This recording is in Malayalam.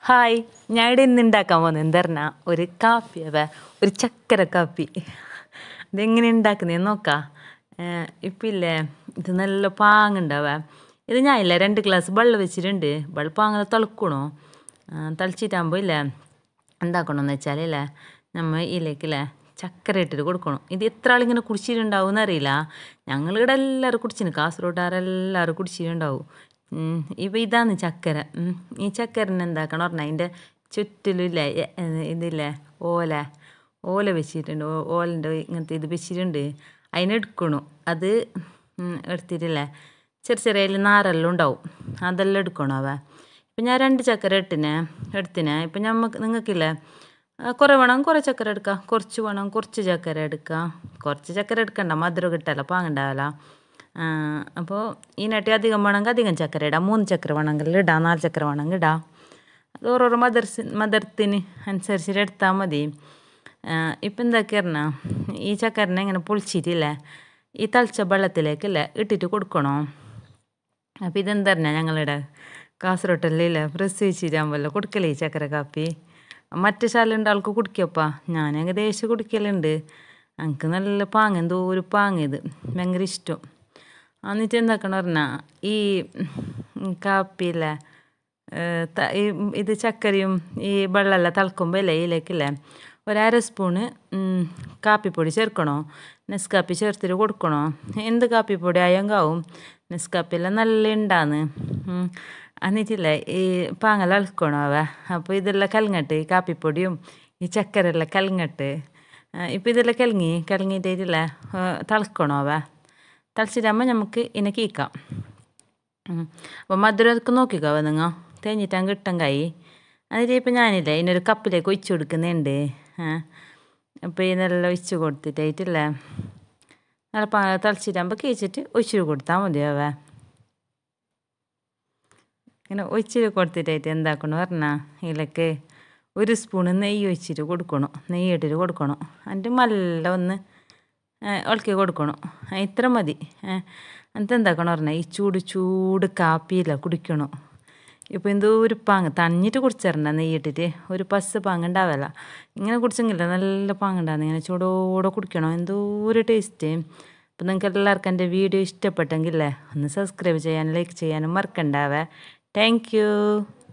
ഹായ് ഞാൻ ഇവിടെ ഇന്ന് ഉണ്ടാക്കാൻ പോകുന്നത് എന്താ ഒരു കാപ്പി അവ ഒരു ചക്കര കാപ്പി ഇതെങ്ങനെ ഉണ്ടാക്കുന്നതെന്ന് നോക്കാം ഇപ്പം ഇല്ലേ ഇത് നല്ല പാങ്ങുണ്ടാവ ഇത് ഞാൻ ഇല്ല രണ്ട് ഗ്ലാസ് വെള്ളം വെച്ചിട്ടുണ്ട് വെള്ളം പാങ്ങനെ തിളക്കണോ തിളച്ചിട്ടാകുമ്പോൾ ഇല്ലേ എന്താക്കണമെന്ന് വെച്ചാൽ ഇല്ലേ നമ്മൾ ഇതിലേക്കില്ലേ ചക്കര ഇട്ടിട്ട് കൊടുക്കണം ഇത് എത്ര ആളിങ്ങനെ കുടിച്ചിട്ടുണ്ടാവും എന്നറിയില്ല ഞങ്ങളിവിടെ എല്ലാവരും കുടിച്ചിന് കാസർഗോഡുകാരെല്ലാവരും കുടിച്ചിട്ടുണ്ടാവും ഇപ്പം ഇതാണ് ചക്കര ഉം. ഈ ചക്കരനെ എന്താക്കണം പറഞ്ഞാൽ അതിൻ്റെ ചുറ്റിലില്ലേ എ- ഏ- ഇതില്ലേ ഓല ഓല വെച്ചിട്ടുണ്ട് ഓ- ഓലൻ്റെ ഇങ്ങനത്തെ ഇത് വെച്ചിട്ടുണ്ട് അതിനെടുക്കണം അത് ഉം, എടുത്തിട്ടില്ലേ ചെറിയ ചെറിയ അതിൽ നാരെല്ലാം ഉണ്ടാവും അതെല്ലാം എടുക്കണം അവ ഇപ്പം ഞാൻ രണ്ട് ചക്കര ഇട്ടിനെ എടുത്തിനെ ഇപ്പം ഞമ്മക്ക് നിങ്ങൾക്കില്ലേ ആ, കുറേ വേണം കുറേ ചക്കര എടുക്കാം കുറച്ച് വേണം കുറച്ച് ചക്കര എടുക്കാം കുറച്ച് ചക്കര എടുക്കണ്ട മധുരം കിട്ടല്ല പാങ്ങണ്ടാവല്ല അപ്പോൾ ഇതിനായിട്ട് അധികം വേണമെങ്കിൽ അധികം ചക്കര ഇടാം മൂന്ന് ചക്കര വേണമെങ്കിൽ ഇടാം നാല് ചക്കര വേണമെങ്കിൽ ഇടാം അത് ഓരോരോ മദർസ് മദർത്തിന് അനുസരിച്ചിട്ട് എടുത്താൽ മതി ഇപ്പം എന്താക്കി പറഞ്ഞാൽ ഈ ചക്കരനെ ഇങ്ങനെ പൊളിച്ചിട്ടില്ലേ ഈ തളിച്ച വെള്ളത്തിലേക്കല്ലേ ഇട്ടിട്ട് കൊടുക്കണോ അപ്പോൾ ഇതെന്താ പറഞ്ഞാൽ ഞങ്ങളിവിടെ കാസർഗോട്ടല്ലേ പ്രസവിച്ചിട്ടാകുമ്പോൾ കൊടുക്കലേ ഈ ചക്കര കാപ്പി മറ്റു ശാലുണ്ട് ആൾക്ക് കുടിക്കപ്പാ ഞാൻ ഏകദേശം കുടിക്കലുണ്ട് എനിക്ക് നല്ല പാങ്ങ് എന്തോ ഒരു പാങ്ങ് ഇത് ഭയങ്കര ഇഷ്ടം എന്നിട്ട് എന്താക്കണം പറഞ്ഞാൽ ഈ ഉം, കാപ്പിയില്ലേ ഏഹ് ത- ഈ ഇത് ചക്കരയും ഈ വെള്ളമെല്ലാം തിളക്കുമ്പോൾ ഇല്ലേ ഇതിലേക്കില്ലേ ഒരു അര സ്പൂണ് ഉം, കാപ്പിപ്പൊടി ചേർക്കണോ നെസ്കാപ്പി ചേർത്തിട്ട് കൊടുക്കണോ എന്ത് കാപ്പിപ്പൊടി ആയെങ്കാവും നെസ്കാപ്പിയെല്ലാം നല്ല ഉണ്ടാന്ന് ഉം. എന്നിട്ടില്ലേ ഈ പാങ്ങൽ ഇളക്കണോ അവ അപ്പോൾ ഇതെല്ലാം കലങ്ങട്ട് ഈ കാപ്പിപ്പൊടിയും ഈ ചക്കര എല്ലാം കലങ്ങട്ട് ഇപ്പം ഇതെല്ലാം കലങ്ങി കലങ്ങിയിട്ടില്ലേ തിളക്കണോ അവ തിളച്ചിട്ടാകുമ്പോൾ നമുക്ക് ഇതിനെ കീക്കാം അപ്പോൾ മധുരമൊക്കെ നോക്കിക്കോ നിങ്ങൾ തേഞ്ഞിട്ടാൻ കിട്ടാൻ കൈ എന്നിട്ട് ഇപ്പം ഞാനില്ലേ ഇതിനൊരു കപ്പിലേക്ക് ഒഴിച്ചു കൊടുക്കുന്നുണ്ട് അപ്പോൾ ഇതിനെല്ലാം ഒഴിച്ച് കൊടുത്തിട്ടായിട്ടില്ലേ നല്ല പാ തിളച്ചിട്ടാകുമ്പോൾ കീച്ചിട്ട് ഒഴിച്ചിട്ട് കൊടുത്താൽ മതിയാവേ ഇങ്ങനെ ഒഴിച്ചിട്ട് കൊടുത്തിട്ടായിട്ട് എന്താക്കണം പറഞ്ഞാൽ ഇതിലേക്ക് ഒരു സ്പൂണ് നെയ്യ് ഒഴിച്ചിട്ട് കൊടുക്കണം നെയ്യ് ഇട്ടിട്ട് കൊടുക്കണം എന്നിട്ട് മെല്ലെ ഒന്ന് ആ, ഇളക്കി കൊടുക്കണം ആ, ഇത്ര മതി ആ, എന്നിട്ട് എന്താക്കണം പറഞ്ഞാൽ ഈ ചൂട് ചൂട് കാപ്പിയില്ല കുടിക്കണം ഇപ്പോൾ എന്തോ ഒരു പാങ്ങ് തണിഞ്ഞിട്ട് കുടിച്ചിരണ്ട നെയ്യിട്ടിട്ട് ഒരു പസ് പാങ്ങ് ഉണ്ടാവില്ല ഇങ്ങനെ കുടിച്ചെങ്കില്ല നല്ല പാങ്ങുണ്ടാകുന്നു ഇങ്ങനെ ചൂടോടെ കുടിക്കണം എന്തോ ഒരു ടേസ്റ്റ് അപ്പം നിങ്ങൾക്ക് എല്ലാവർക്കും എൻ്റെ വീഡിയോ ഇഷ്ടപ്പെട്ടെങ്കിലേ ഒന്ന് സബ്സ്ക്രൈബ് ചെയ്യാനും ലൈക്ക് ചെയ്യാനും മറക്കണ്ടാവേ താങ്ക് യു